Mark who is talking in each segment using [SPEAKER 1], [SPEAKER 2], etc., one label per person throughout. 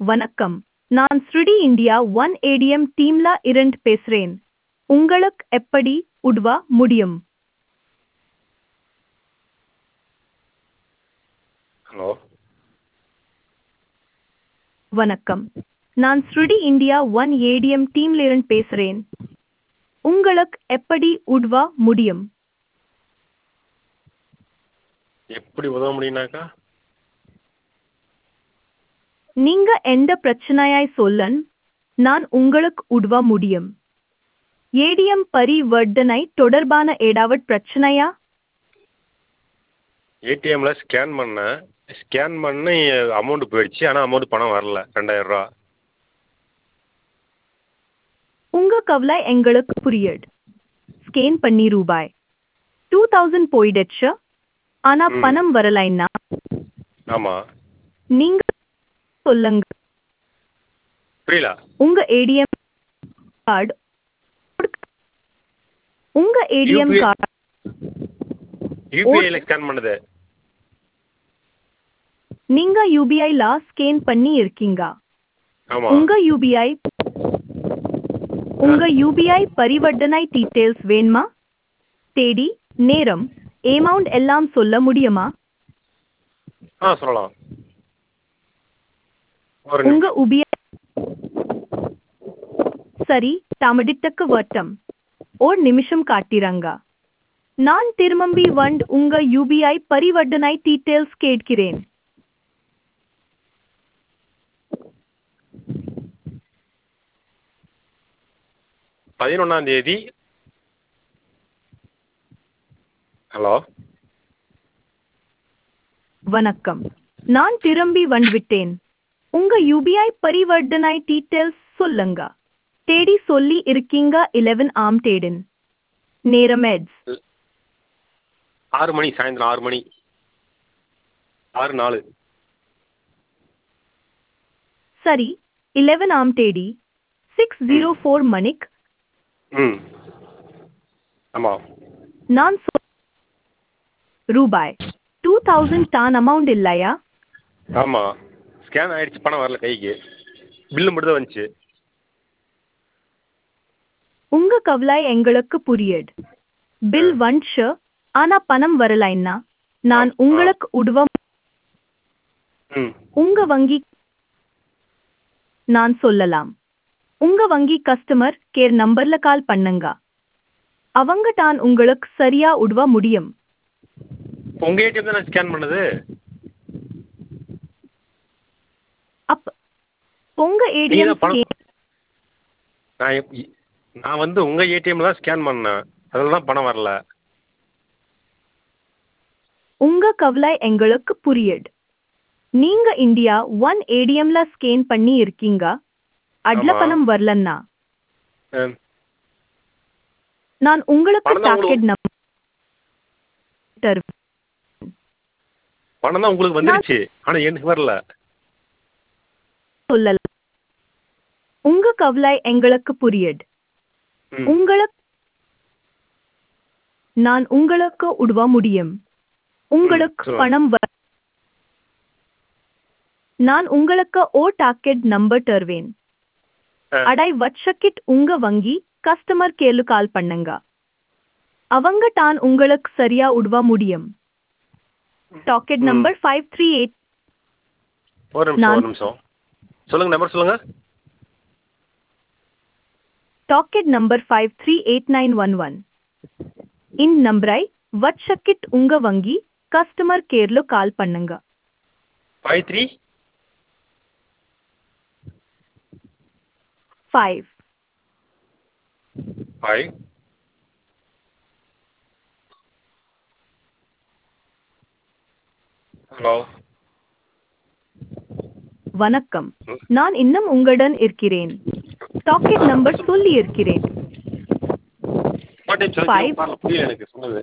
[SPEAKER 1] வணக்கம் நான் ஸ்ருடி இந்தியா ஒன் ஏடிஎம் டீம்ல இருந்து பேசுறேன் உங்களுக்கு எப்படி உதவ முடியும்
[SPEAKER 2] ஹலோ
[SPEAKER 1] வணக்கம் நான் ஸ்ருடி இந்தியா ஒன் ஏடிஎம் டீம்ல இருந்து பேசுறேன் உங்களுக்கு எப்படி உதவ முடியும்
[SPEAKER 2] எப்படி உதவ முடியும்னாக்கா
[SPEAKER 1] நீங்க எந்த பிரச்சனையாய் சொல்லன் நான் உங்களுக்கு உதவ முடியும் ஏடிஎம் பரிவர்த்தனை தொடர்பான ஏதாவது பிரச்சனையா
[SPEAKER 2] ஏடிஎம்ல ஸ்கேன் பண்ணேன் ஸ்கேன் பண்ணி அமௌண்ட் போயிடுச்சு ஆனால் அமௌண்ட் பணம் வரல ரெண்டாயிரம் ரூபா
[SPEAKER 1] உங்க கவலை எங்களுக்கு புரியுது ஸ்கேன் பண்ணி ரூபாய் டூ தௌசண்ட் போயிடுச்சு ஆனா
[SPEAKER 2] ம்.
[SPEAKER 1] பணம் வரலைன்னா
[SPEAKER 2] ஆமாம்
[SPEAKER 1] நீங்க சொல்லுங்க
[SPEAKER 2] புரியல
[SPEAKER 1] உங்க ஏடிஎம் கார்டு உங்க ஏடிஎம்
[SPEAKER 2] UPI
[SPEAKER 1] கார்டு
[SPEAKER 2] யூபிஐல ஸ்கேன் பண்ணுது
[SPEAKER 1] நீங்க யூபிஐ ல ஸ்கேன் பண்ணி இருக்கீங்க
[SPEAKER 2] ஆமாம்
[SPEAKER 1] உங்க யூபிஐ உங்க யூபிஐ பரிவர்த்தனை டீடைல்ஸ் வேணுமா தேதி நேரம் அமௌண்ட் எல்லாம் சொல்ல முடியுமா
[SPEAKER 2] ஆ சொல்லலாம் ஒரு
[SPEAKER 1] உங்க
[SPEAKER 2] நிமிஷம்
[SPEAKER 1] உபிஐ சரி தாமடித்தக்க வட்டம் ஒரு நிமிஷம் காட்டிறாங்க நான் திரும்பி வந்து உங்க யூபிஐ பரிவர்த்தனை டீடைல்ஸ் கேட்கிறேன்
[SPEAKER 2] பதினொன்றாம் தேதி ஹலோ
[SPEAKER 1] வணக்கம் நான் திரும்பி வந்துவிட்டேன் உங்க யூபிஐ பரிவர்த்தனை டீடைல்ஸ் சொல்லுங்க தேடி சொல்லி இருக்கீங்க 11 ஆம் தேதின் நேரம் எட்ஸ்
[SPEAKER 2] ஆறு மணி சாயந்தரம் ஆறு மணி ஆறு நாலு
[SPEAKER 1] சரி 11 ஆம் தேதி சிக்ஸ் ஜீரோ ஃபோர் மணிக்
[SPEAKER 2] ம் ஆமாம்
[SPEAKER 1] நான் சொ- ரூபாய் டூ தௌசண்ட் டான் அமௌண்ட் இல்லையா
[SPEAKER 2] ஆமாம் ஸ்கேன் ஆயிடுச்சு பணம் வரல கைக்கு பில்லு மட்டும் தான் வந்துச்சு
[SPEAKER 1] உங்க கவலை எங்களுக்கு புரியுது பில் வந்துச்சு ஆனா பணம் வரலைன்னா நான்
[SPEAKER 2] ஆ, ஆ.
[SPEAKER 1] உங்களுக்கு உதவ
[SPEAKER 2] ம்
[SPEAKER 1] உங்க வங்கி நான் சொல்லலாம் உங்க வங்கி கஸ்டமர் கேர் நம்பர்ல கால் பண்ணுங்க அவங்க தான் உங்களுக்கு சரியா உதவ முடியும்
[SPEAKER 2] உங்கள் ஏடிஎம் தான் நான் ஸ்கேன் பண்ணது
[SPEAKER 1] அப் உங்க
[SPEAKER 2] நீங்க
[SPEAKER 1] ஏடிஎம்
[SPEAKER 2] தான் பணம் நான் எப்- நான் வந்து உங்கள் ஏடிஎம்ல தான் ஸ்கேன் பண்ணேன் அதில் தான் பணம் வரல
[SPEAKER 1] உங்க கவலை எங்களுக்கு புரியுது நீங்க இந்தியா ஒன் ஏடிஎம்ல ஸ்கேன் பண்ணி இருக்கீங்க அட்ல
[SPEAKER 2] ஆமா.
[SPEAKER 1] பணம் வரலன்னா
[SPEAKER 2] ம்,
[SPEAKER 1] நான் உங்களுக்கு
[SPEAKER 2] பணம் தான்
[SPEAKER 1] டாக்கெட் நம்பர்
[SPEAKER 2] பணம் தான் உங்களுக்கு வந்துடுச்சு ஆனால் எனக்கு வரல
[SPEAKER 1] சொல்லலாம் உங்க கவலை எங்களுக்கு புரியுது
[SPEAKER 2] ம்
[SPEAKER 1] உங்களுக்கு நான் உங்களுக்கு உதவ முடியும் உங்களுக்கு
[SPEAKER 2] சொல்லுங்க.
[SPEAKER 1] பணம் வ நான் உங்களுக்கு ஓ டாக்கெட் நம்பர் தருவேன்
[SPEAKER 2] ஆ.
[SPEAKER 1] அடை வச்சக்கிட் உங்க வங்கி கஸ்டமர் கேர்லு கால் பண்ணுங்க அவங்க தான் உங்களுக்கு சரியா உதவ முடியும் டாக்கெட்
[SPEAKER 2] ம்.
[SPEAKER 1] நம்பர் ஃபைவ் த்ரீ எயிட்
[SPEAKER 2] ஒரு நிமிஷம்
[SPEAKER 1] நான்-
[SPEAKER 2] ஒரு நிமிஷம் சொல்லுங்கள் நம்பர் சொல்லுங்கள்
[SPEAKER 1] docket number five three eight nine one one இந்த நம்பரை வச்சக்கிட் உங்க வங்கி கஸ்டமர் கேர்ல கால் பண்ணுங்க
[SPEAKER 2] five three
[SPEAKER 1] five
[SPEAKER 2] five hello
[SPEAKER 1] வணக்கம் நான் இன்னும் உங்களுடன் இருக்கிறேன் டாக்கெட் நம்பர் சொல்லி இருக்கிறேன்
[SPEAKER 2] டைம்
[SPEAKER 1] Five.
[SPEAKER 2] சொல்லுங்க புரியல எனக்கு சொன்னது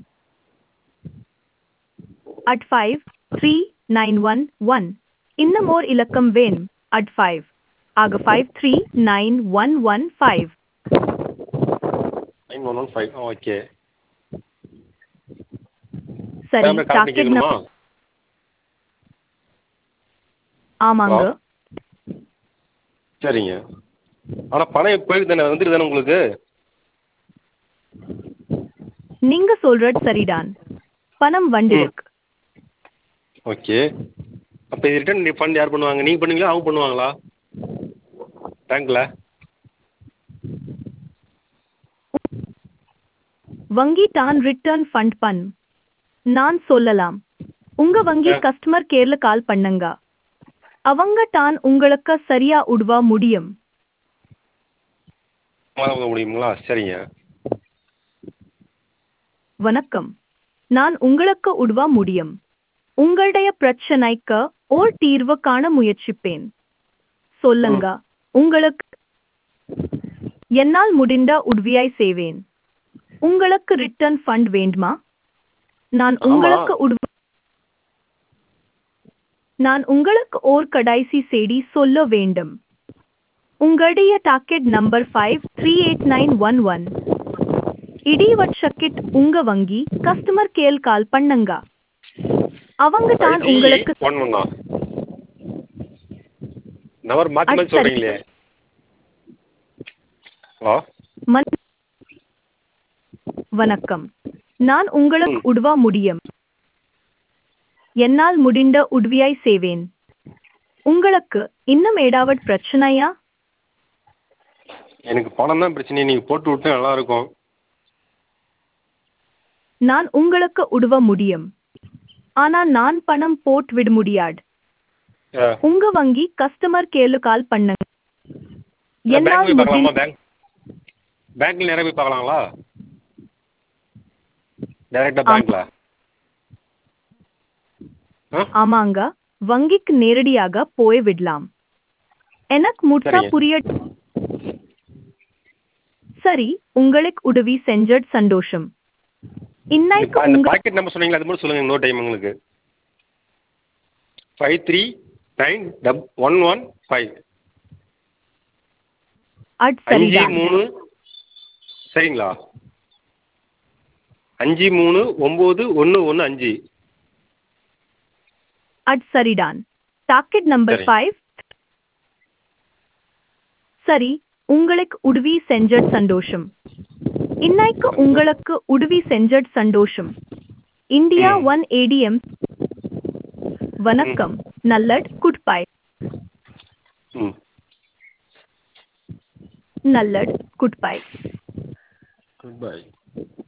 [SPEAKER 1] அட் five three nine one one இன்னும் ஓர் இலக்கம் வேணும் அட் ஃபைவ் ஆக five three nine one one five
[SPEAKER 2] nine one one five okay
[SPEAKER 1] சரி
[SPEAKER 2] ஃபேமிலி கார்டு
[SPEAKER 1] டாக்கெட்
[SPEAKER 2] கேட்கணுமா
[SPEAKER 1] நம்பர் ஆமாங்க
[SPEAKER 2] சரிங்க ஆனால் பணம் போயிட்டு தானே வந்துட்டு தானே உங்களுக்கு
[SPEAKER 1] நீங்க சொல்றது சரிதான் பணம் வண்டிருக்கு
[SPEAKER 2] ஓகே அப்போ இது ரிட்டர்ன் ஃபண்ட் யார் பண்ணுவாங்க நீங்கள் பண்ணுவீங்களா அவங்க பண்ணுவாங்களா பேங்க்கில்
[SPEAKER 1] வங்கி தான் ரிட்டர்ன் ஃபண்ட் பண் நான் சொல்லலாம் உங்க வங்கி
[SPEAKER 2] ஆ.
[SPEAKER 1] கஸ்டமர் கேர்ல கால் பண்ணுங்க அவங்க தான் உங்களுக்கு சரியா உடுவா முடியும்
[SPEAKER 2] வாங்க முடியுங்களா சரிங்க
[SPEAKER 1] வணக்கம் நான் உங்களுக்கு உதவ முடியும் உங்களுடைய பிரச்சனைக்கு ஓர் தீர்வு காண முயற்சிப்பேன் சொல்லுங்க உங்களுக்கு என்னால் முடிந்த உதவியாய் செய்வேன் உங்களுக்கு ரிட்டர்ன் ஃபண்ட் வேண்டுமா நான்
[SPEAKER 2] ஆமா.
[SPEAKER 1] உங்களுக்கு உதவ நான் உங்களுக்கு ஓர் கடைசி செய்தி சொல்ல வேண்டும் உங்களுடைய docket number five three eight nine one one இடிவட்சக்கிட் உங்க வங்கி கஸ்டமர் கேர் கால் பண்ணுங்க அவங்க தான் உங்களுக்கு
[SPEAKER 2] ஒன் ஒன்னா நம்பர் மாற்றி மாற்றி
[SPEAKER 1] அது சரி.
[SPEAKER 2] சொல்கிறீங்களே ஹலோ
[SPEAKER 1] மன் வணக்கம் நான் உங்களுக்கு
[SPEAKER 2] ம்.
[SPEAKER 1] உதவ முடியும் என்னால் முடிந்த உதவியாய் செய்வேன் உங்களுக்கு இன்னும் ஏதாவது பிரச்சனையா
[SPEAKER 2] எனக்கு பணம் தான் பிரச்சனை நீங்கள் போட்டு விட்டு நல்லா இருக்கும்
[SPEAKER 1] நான் உங்களுக்கு உதவ முடியும் ஆனா நான் பணம் போட்டு விட முடியாது
[SPEAKER 2] ஆ.
[SPEAKER 1] உங்க வங்கி கஸ்டமர் கேர்ல கால் பண்ணுங்க
[SPEAKER 2] பேங்க்
[SPEAKER 1] என்னால்
[SPEAKER 2] போய் பார்க்கலாமா
[SPEAKER 1] முடிந்த
[SPEAKER 2] பேங்க் பேங்க்கில் நேராக போய் பார்க்கலாங்களா டேரெக்டாக
[SPEAKER 1] ஆம்.
[SPEAKER 2] பேங்க்கில் ஆ
[SPEAKER 1] ஆமாங்க வங்கிக்கு நேரடியாக போய் விடலாம் எனக்கு முற்றா
[SPEAKER 2] சரிங்க.
[SPEAKER 1] புரிய சரி உங்களுக்கு உதவி செஞ்சது சந்தோஷம் இன்னைக்கு
[SPEAKER 2] இந்த
[SPEAKER 1] உங்க
[SPEAKER 2] பாக்கெட் நம்பர் சொன்னீங்களா அது மட்டும் சொல்லுங்கள் இன்னொரு டைம் உங்களுக்கு five three nine double one one five
[SPEAKER 1] அட்
[SPEAKER 2] அஞ்சு
[SPEAKER 1] சரிதான்
[SPEAKER 2] மூணு சரிங்களா அஞ்சு மூணு ஒம்பது ஒன்று ஒன்று அஞ்சு
[SPEAKER 1] அட் சரிதான் டாக்கெட் நம்பர்
[SPEAKER 2] சரி.
[SPEAKER 1] ஃபைவ் சரி உங்களுக்கு உதவி செஞ்சது சந்தோஷம் இன்னைக்கு உங்களுக்கு உதவி செஞ்சது சந்தோஷம் இந்தியா
[SPEAKER 2] ம்.
[SPEAKER 1] ஒன் ஏடிஎம் வணக்கம் நல்லட் குட் பை
[SPEAKER 2] ம்
[SPEAKER 1] நல்லட் குட் பை
[SPEAKER 2] குட் பை